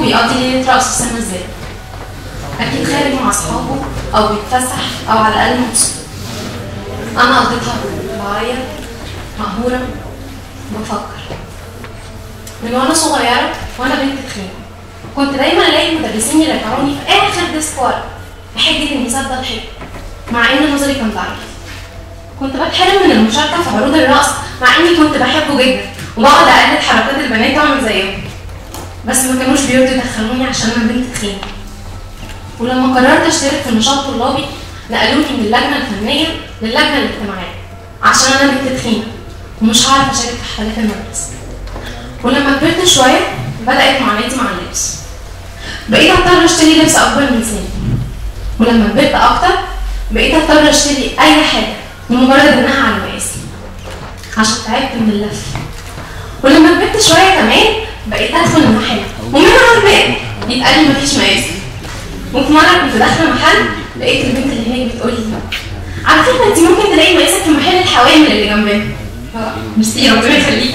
فيكم بيقضي ليلة رأس السنة ازاي؟ أكيد خارج مع أصحابه أو بيتفسح أو على الأقل مبسوط أنا قضيتها بعيط مقهورة بفكر من وأنا صغيرة وأنا بنت تخينة كنت دايما ألاقي المدرسين يرجعوني في آخر ديسك ورا بحجة إني سادة الحيط مع إن نظري كان ضعيف كنت بتحرم من المشاركة في عروض الرقص مع إني كنت بحبه جدا وبقعد أقلد حركات البنات وأعمل زيهم بس ما كانوش بيرضوا يدخلوني عشان أنا بنت تخينة ولما قررت اشترك في نشاط طلابي نقلوني من اللجنه الفنيه للجنه الاجتماعيه عشان انا بنت تخينه ومش هعرف اشارك في حفلات المدرسه ولما كبرت شويه بدات معاناتي مع اللبس بقيت اضطر اشتري لبس اكبر من سني ولما كبرت اكتر بقيت اضطر اشتري اي حاجه لمجرد انها على مقاسي عشان تعبت من اللف ولما كبرت شويه كمان بقيت ادخل المحل ومن على الباب يتقال لي مفيش مقاسي وفي مرة كنت داخلة محل لقيت البنت اللي هناك بتقول لي على فكرة انت ممكن تلاقي مقاسك في محل الحوامل اللي جنبنا ميرسي ربنا يخليك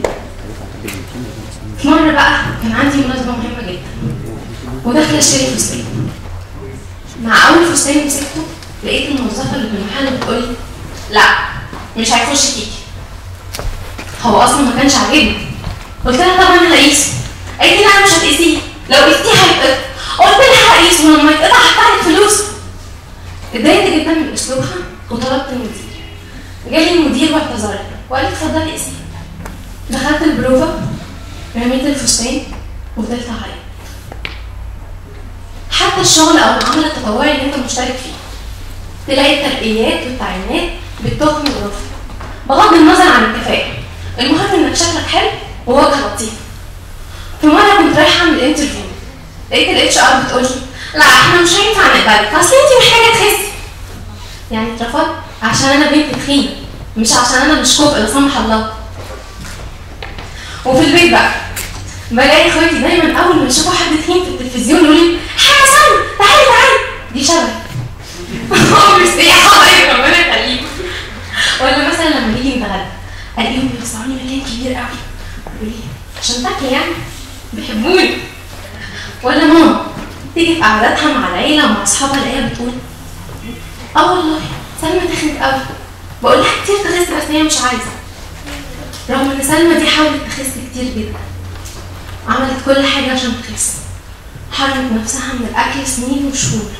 في مرة بقى كان عندي مناسبة مهمة جدا وداخلة اشتري فستان مع أول فستان مسكته لقيت الموظفة اللي في المحل بتقول لي لا مش هيخش كيكي هو أصلا ما كانش عاجبني قلت لها طب أنا هقيسه قالت لي لا مش هتقيسيه لو قيستيه هيتقطع قلت لها هقيس ولما يتقطع هدفع لك فلوس اتضايقت جدا من اسلوبها وطلبت المدير جالي المدير واعتذر لي وقال لي اتفضلي قيسي دخلت البروفا رميت الفستان وفضلت اعيط حتى الشغل او العمل التطوعي اللي انت مشترك فيه تلاقي الترقيات والتعيينات بالتخن والرفض بغض النظر عن الكفاءة المهم انك شكلك حلو ووجه لطيف في مرة كنت رايحة اعمل انترفيو لقيت الاتش ار بتقول لي لا احنا مش هينفع نقبلك اصل انت محتاجه تخسي يعني اترفضت عشان انا بنت تخينه مش عشان انا مش كفء لا سمح الله وفي البيت بقى بلاقي اخواتي دايما اول ما يشوفوا حد تخين في التلفزيون يقولوا لي حسن تعالي تعالي دي شبه مش يا حبايبي ربنا يخليكم ولا مثلا لما نيجي نتغدى الاقيهم بيوسعوني مكان كبير قوي يقولوا لي عشان تاكلي يعني بيحبوني ولا ماما تيجي في قعداتها مع العيله ومع اصحابها الاقيها بتقول اه والله سلمى تخنت قوي بقول لها كتير تخس بس هي مش عايزه رغم ان سلمى دي حاولت تخس كتير جدا عملت كل حاجه عشان تخس حرمت نفسها من الاكل سنين وشهور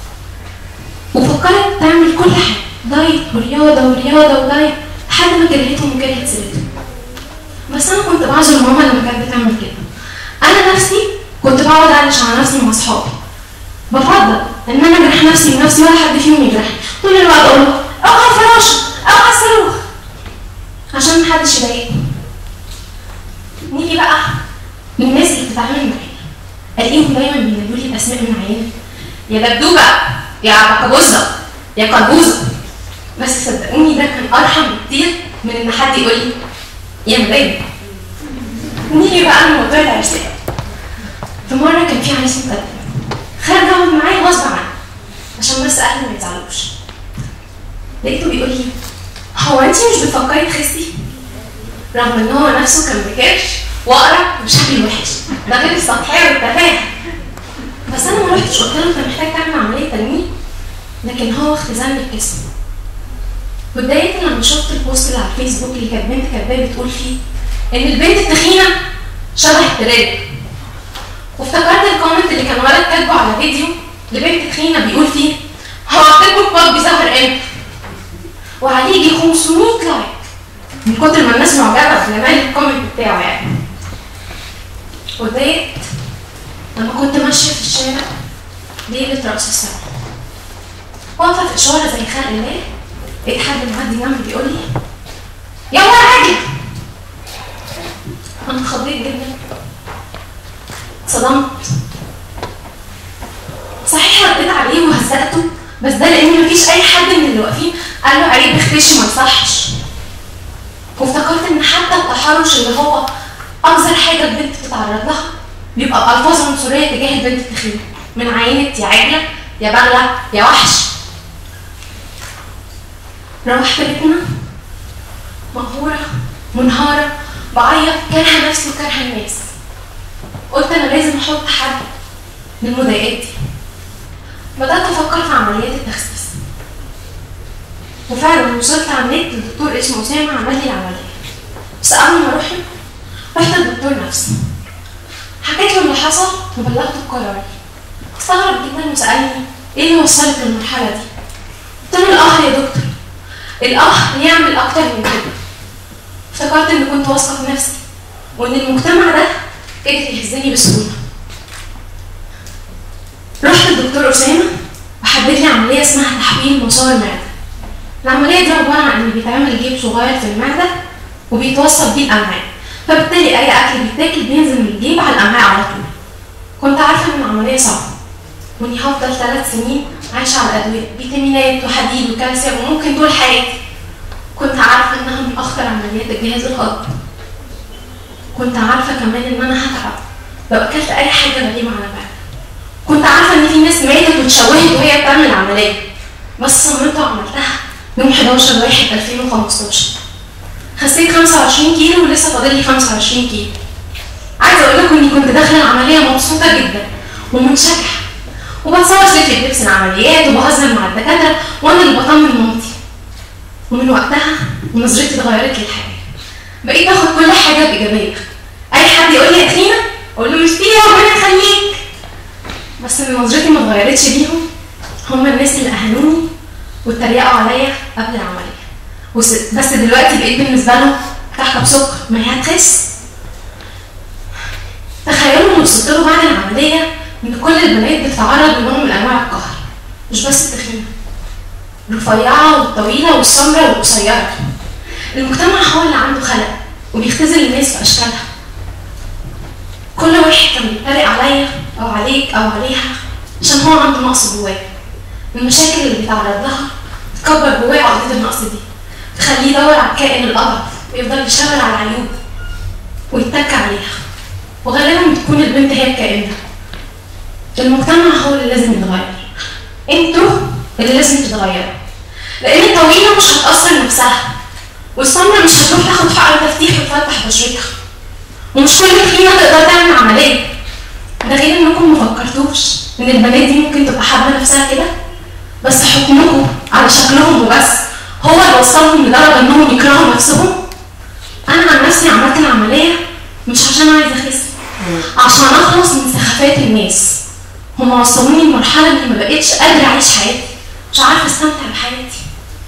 وفكرت تعمل كل حاجه دايت ورياضه ورياضه ودايت لحد ما كرهتهم وكرهت سيرتهم بس انا كنت بعذر ماما لما كانت بتعمل كده انا نفسي كنت بقعد اعلش على نفسي مع اصحابي بفضل ان انا اجرح نفسي بنفسي ولا حد فيهم يجرحني طول الوقت اقول له اوعى الفراشه اوعى الصاروخ عشان محدش يضايقني نيجي بقى للناس اللي بتتعامل معايا الاقيهم دايما بينادوا لي باسماء من عيالي يا دبدوبه يا بكابوزه يا قلبوزه بس صدقوني ده كان ارحم بكتير من ان حد يقول لي يا مدام نيجي بقى لموضوع العرسان في مرة كان في عريس مقدم خارج اقعد معاه غصب عني عشان بس اهلي ما يزعلوش لقيته بيقول لي هو انت مش بتفكري تخسي؟ رغم ان هو نفسه كان بكرش واقرع وشكل وحش ده غير السطحيه والتفاهه بس انا ما رحتش قلت له انت محتاج تعمل عمليه تجميل لكن هو اختزلني الجسم واتضايقت لما شفت البوست اللي على الفيسبوك اللي كانت بنت كاتباه بتقول فيه ان البنت التخينه شبه التراب وافتكرت الكومنت اللي كان ولد كاتبه على فيديو لبنت تخينه بيقول فيه هو التيك توك بيظهر امتى؟ وعليه يجي 500 لايك من كتر ما الناس معجبه بجمال الكومنت بتاعه يعني واتضايقت لما كنت ماشيه في الشارع ليله راس السنه واقفه في اشاره زي خلق الله لقيت حد معدي جنبي بيقول لي يلا يا راجل انا اتخضيت جدا صدمت صحيح رديت عليه وهزقته بس ده لان مفيش اي حد من اللي واقفين قال له عيب اختش ما يصحش وافتكرت ان حتى التحرش اللي هو اقذر حاجه البنت بتتعرض لها بيبقى بالفاظ عنصريه تجاه البنت التخينه من عينة يا عجله يا بغله يا وحش روحت بيتنا مقهوره منهاره بعيط كارهه نفسي وكارهه الناس قلت انا لازم احط حد للمضايقات دي بدات افكر في عمليات التخسيس وفعلا وصلت على النت لدكتور اسمه اسامه عمل لي العمليه بس قبل ما اروح له رحت للدكتور نفسه حكيت له اللي حصل وبلغته بقراري استغرب جدا وسالني ايه اللي وصلك للمرحله دي قلت له القهر يا دكتور القهر يعمل اكتر من كده افتكرت اني كنت واثقه في نفسي وان المجتمع ده قدر يهزني بسهوله رحت للدكتور اسامه وحدد لي عمليه اسمها تحويل مسار المعده العمليه دي عباره عن ان بيتعمل جيب صغير في المعده وبيتوصل بيه الامعاء فبالتالي اي اكل بيتاكل بينزل من الجيب على الامعاء على طول كنت عارفه ان العمليه صعبه واني هفضل ثلاث سنين عايشه على ادويه فيتامينات وحديد وكالسيوم وممكن طول حياتي كنت عارفه انها من اخطر عمليات الجهاز الهضمي كنت عارفه كمان ان انا هتعب لو اكلت اي حاجه غريبه على بعض كنت عارفه ان في ناس ماتت واتشوهت وهي بتعمل العمليه بس صممت وعملتها يوم 11 1 2015 خسيت 25 كيلو ولسه فاضل لي 25 كيلو عايزه اقول لكم اني كنت داخله العمليه مبسوطه جدا ومنشكحه وبتصور سلك لبس العمليات وبهزر مع الدكاتره وانا اللي بطمن مامتي ومن وقتها نظرتي اتغيرت للحياه بقيت باخد كل حاجه بايجابيه اي حد يقول لي يا اخينا اقول له مش فيها ربنا يخليك بس اللي نظرتي ما اتغيرتش بيهم هم الناس اللي اهانوني واتريقوا عليا قبل العمليه وس- بس دلوقتي بقيت بالنسبه لهم كحكه بسكر ما هي هتخس تخيلوا ان وصلت له بعد العمليه ان كل البنات بتتعرض لنوع من انواع القهر مش بس التخينه الرفيعه والطويله والسمراء والقصيره المجتمع هو اللي عنده خلق وبيختزل الناس في اشكالها كل واحد كان بيتريق عليا او عليك او عليها عشان هو عنده نقص جواه المشاكل اللي بيتعرض لها تكبر جواه عقدة النقص دي تخليه يدور على الكائن الأضعف ويفضل يشتغل على العيوب ويتك عليها وغالبا بتكون البنت هي الكائن ده المجتمع هو اللي لازم يتغير انتوا اللي لازم تتغيروا لان الطويلة مش هتأثر نفسها والسمرة مش هتروح تاخد حقن تفتيح وتفتح بشرتها ومش كل تخينة تقدر تعمل عملية ده غير انكم مفكرتوش ان البنات دي ممكن تبقى حابة نفسها كده بس حكمكم على شكلهم وبس هو اللي وصلهم لدرجة انهم يكرهوا نفسهم انا عن نفسي عملت العملية مش عشان عايزة اخس عشان اخلص من سخافات الناس هما وصلوني لمرحلة اني ما بقتش قادرة اعيش حياتي مش عارفة استمتع بحياتي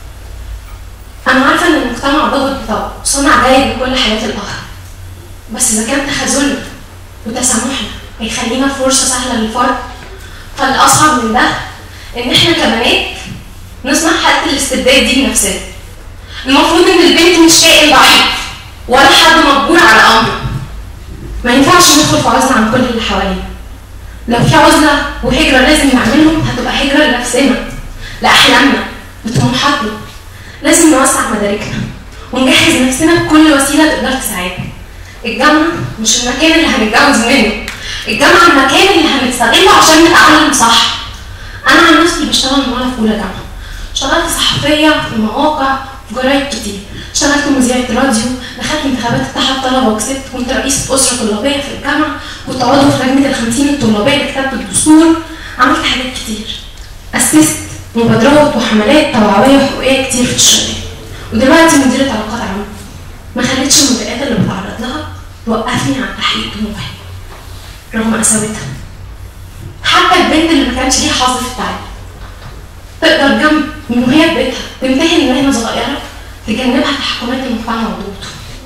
انا عارفة ان المجتمع ضاغط بطبعه وصنع جيد لكل حياة الاخر بس اذا كان تخاذلنا وتسامحنا هيخلينا فرصة سهلة للفرد فالأصعب من ده إن إحنا كبنات نصنع حالة الاستبداد دي بنفسنا. المفروض إن البنت مش كائن ضعيف ولا حد مجبور على أمره. ما ينفعش ندخل في عزلة عن كل اللي حوالينا. لو في عزلة وهجرة لازم نعملهم هتبقى هجرة لنفسنا لأحلامنا لطموحاتنا. لازم نوسع مداركنا ونجهز نفسنا بكل وسيلة تقدر تساعدنا. الجامعة مش المكان اللي هنتجوز منه الجامعة المكان اللي هنستغله عشان نتعلم صح أنا عن نفسي بشتغل من وأنا في أولى جامعة اشتغلت صحفية في مواقع في جرايد كتير اشتغلت مذيعة راديو دخلت انتخابات اتحاد طلبة وكسبت كنت رئيسة أسرة طلابية في الجامعة كنت عضو في لجنة الخمسين الطلابية لكتابة الدستور عملت حاجات كتير أسست مبادرات وحملات توعوية وحقوقية كتير في الشباب ودلوقتي مديرة علاقات عامة ما خلتش المضايقات اللي بتعرض لها توقفني عن تحقيق طموحي رغم قساوتها حتى البنت اللي ما كانش ليها حظ في التعليم تقدر جنب من وهي في بيتها تمتهن مهنة صغيرة تجنبها تحكمات المجتمع وضغوطه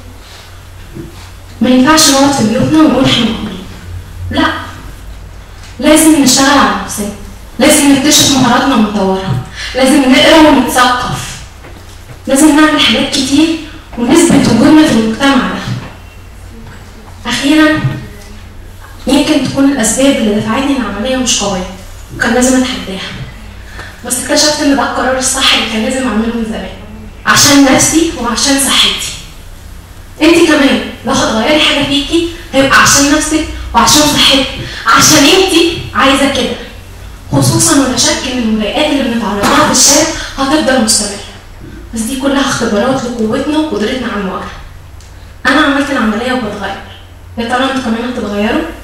ما ينفعش نقعد في بيوتنا ونقول احنا مقبولين لا لازم نشتغل على نفسنا لازم نكتشف مهاراتنا ونطورها لازم نقرا ونتثقف لازم نعمل حاجات كتير ونثبت وجودنا في المجتمع ده أخيرا يمكن تكون الأسباب اللي دفعتني العملية مش قوية وكان لازم أتحداها بس اكتشفت إن ده القرار الصح اللي كان لازم أعمله من زمان عشان نفسي وعشان صحتي انت كمان لو هتغيري حاجة فيكي هيبقى عشان نفسك وعشان صحتك عشان انت عايزة كده خصوصا ولا شك ان المضايقات اللي بنتعرض لها في الشارع هتفضل مستمرة بس دي كلها اختبارات لقوتنا وقدرتنا على المواجهة أنا عملت العملية وبتغير يا ترى انتوا كمان هتتغيروا؟